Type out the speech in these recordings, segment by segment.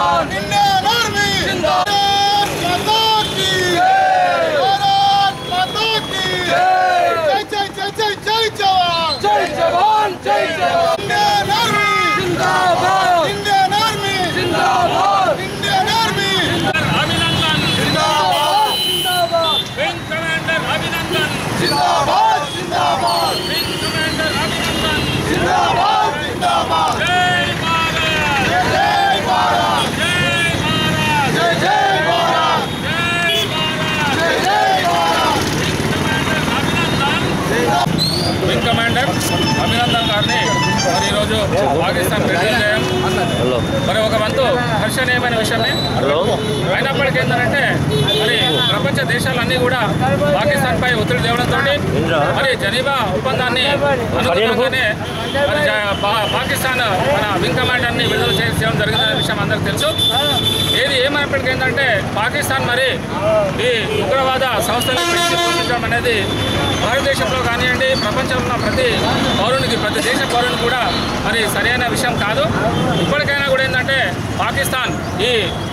జవాన్ Indian army Bharat మాతా కీ భారత్ మాతా కీ జై జై జై జై జై జవాన్ జై జవాన్ జై జవాన్ ఇండియన్ ఆర్మీ జిందాబాద్ ఇండియన్ ఆర్మీ జిందాబాద్ ఇండియన్ ఆర్మీ అభినందన్ జిందాబాద్ జిందాబాద్ వింగ్ కమాండర్ అభినందన్ జిందాబాద్ జిందాబాద్ వింగ్ కమాండర్ అభినందన్ జిందాబాద్ జిందాబాద్ జై భారత్ జై భారత్ జై భారత్ జై జై భారత్ జై భారత్ జై జై భారత్ వింగ్ కమాండర్ అభినందన్ గారిని మరి ఈరోజు పాకిస్తాన్ విడుదల చేయడం మరి ఒక వంతు హర్షణీయమైన విషయమే అయినప్పటికీ ఏంటంటే మరి ప్రపంచ దేశాలన్నీ కూడా పాకిస్తాన్ పై ఒత్తిడి తేవడంతో మరి జనీవా ఒప్పందాన్ని అనుగుణంగానే మరి జా- పా- పాకిస్తాన్ మన వింగ్ కమాండర్ని విడుదల చే- చేయడం జరిగిందనే విషయం అందరికీ తెలుసు ఏది ఏమైనప్పటికీ ఏంటంటే పాకిస్తాన్ మరి ఈ ఉగ్రవాద సంస్థల్ని పెంచి పోషించడం అనేది భారతదేశంలో కానివ్వండి ప్రపంచంలో ఉన్న ప్రతి పౌరునికి ప్రతి దేశ పౌరునికి కూడా మరి సరైన విషయం కాదు ఇప్పటికైనా కూడా ఏంటంటే పాకిస్తాన్ ఈ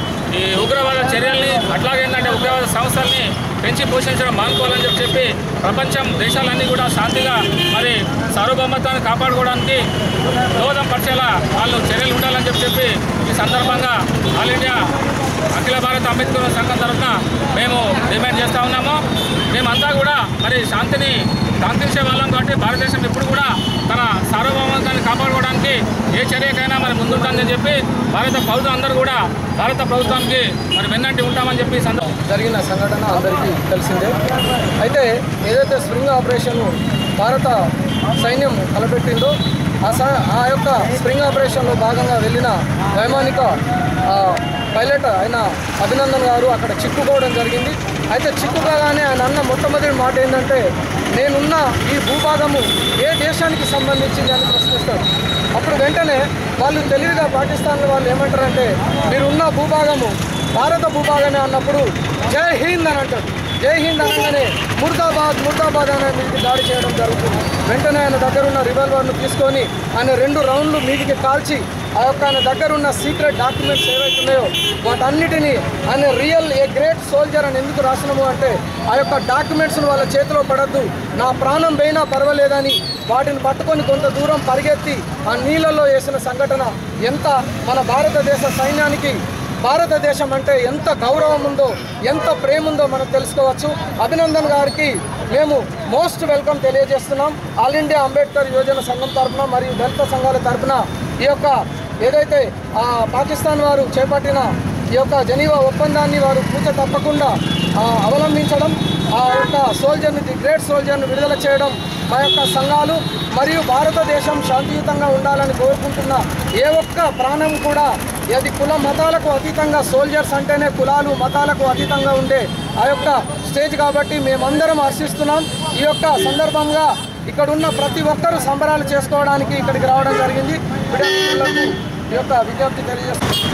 ఈ ఉగ్రవాద చర్యల్ని అట్లాగే ఏంటంటే ఉగ్రవాద సంస్థల్ని పెంచి పోషించడం మానుకోవాలని చెప్పి చెప్పి ప్రపంచం దేశాలన్నీ కూడా శాంతిగా మరి సార్వభౌమత్వాన్ని కాపాడుకోవడానికి దోహదం పరిచేలా వాళ్ళు చర్యలు ఉండాలని చెప్పి చెప్పి ఈ సందర్భంగా ఆల్ ఇండియా అఖిల భారత అంబేద్కర్ సంఘం తరఫున మేము డిమాండ్ చేస్తూ ఉన్నాము మేమంతా కూడా మరి శాంతిని శాంతించే వాళ్ళం కాబట్టి భారతదేశం ఇప్పుడు కూడా తన సార్వభౌమత్వాన్ని కాపాడుకోవడానికి ఏ చర్యకైనా మరి ముందుంటుందని చెప్పి భారత ప్రభుత్వం అందరూ కూడా భారత ప్రభుత్వానికి మరి వెన్నంటి ఉంటామని చెప్పి ఈ సందర్భం జరిగిన సంఘటన అందరికీ తెలిసిందే అయితే ఏదైతే స్ప్రింగ్ ఆపరేషన్ భారత సైన్యం తలపెట్టిందో ఆ స ఆ యొక్క స్ప్రింగ్ ఆపరేషన్లో భాగంగా వెళ్ళిన వైమానిక ఆ, పైలట్ అయిన అభినందన్ గారు అక్కడ చిక్కుకోవడం జరిగింది అయితే చిక్కుకోగానే ఆయన అన్న మొట్టమొదటి మాట ఏంటంటే నేనున్న ఈ భూభాగము ఏ దేశానికి సంబంధించింది అని ప్రశ్నిస్తాడు అప్పుడు వెంటనే వాళ్ళు తెలివిగా పాకిస్తాన్లో వాళ్ళు ఏమంటారంటే మీరున్న భూభాగము భారత భూభాగమే అన్నప్పుడు జై హింద్ అని అంటాడు జై హింద్ అనగానే ముర్దాబాద్ ముర్దాబాద్ అనే మీదికి దాడి చేయడం జరుగుతుంది వెంటనే ఆయన దగ్గర ఉన్న రివాల్వర్ను తీసుకొని ఆయన రెండు రౌండ్లు మీదికి కాల్చి ఆ యొక్క ఆయన దగ్గర ఉన్న సీక్రెట్ డాక్యుమెంట్స్ ఏవైతే ఉన్నాయో వాటన్నిటినీ ఆయన రియల్ ఏ గ్రేట్ సోల్జర్ అని ఎందుకు రాసినాము అంటే ఆ యొక్క డాక్యుమెంట్స్ను వాళ్ళ చేతిలో పడద్దు నా ప్రాణం పోయినా పర్వాలేదని వాటిని పట్టుకొని కొంత దూరం పరిగెత్తి ఆ నీళ్ళలో వేసిన సంఘటన ఎంత మన భారతదేశ సైన్యానికి భారతదేశం అంటే ఎంత గౌరవం ఉందో ఎంత ప్రేమ ఉందో మనం తెలుసుకోవచ్చు అభినందన్ గారికి మేము మోస్ట్ వెల్కమ్ తెలియజేస్తున్నాం ఆల్ ఇండియా అంబేద్కర్ యోజన సంఘం తరఫున మరియు దళిత సంఘాల తరఫున ఈ యొక్క ఏదైతే ఆ పాకిస్తాన్ వారు చేపట్టిన ఈ యొక్క జనీవా ఒప్పందాన్ని వారు పూజ తప్పకుండా ఆ, అవలంబించడం ఆ యొక్క సోల్జర్ని ది గ్రేట్ సోల్జర్ని విడుదల చేయడం మా యొక్క సంఘాలు మరియు భారతదేశం శాంతియుతంగా ఉండాలని కోరుకుంటున్న ఏ ఒక్క ప్రాణం కూడా అది కుల మతాలకు అతీతంగా సోల్జర్స్ అంటేనే కులాలు మతాలకు అతీతంగా ఉండే ఆ యొక్క స్టేజ్ కాబట్టి మేమందరం హర్షిస్తున్నాం ఈ యొక్క సందర్భంగా ఇక్కడ ఉన్న ప్రతి ఒక్కరూ సంబరాలు చేసుకోవడానికి ఇక్కడికి రావడం జరిగింది విద్యార్థులకు ఈ యొక్క విజ్ఞప్తి తెలియజేస్తున్నాం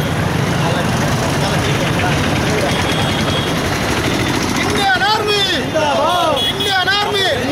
ఇండియన్ ఆర్మీ ఇండియన్ ఆర్మీ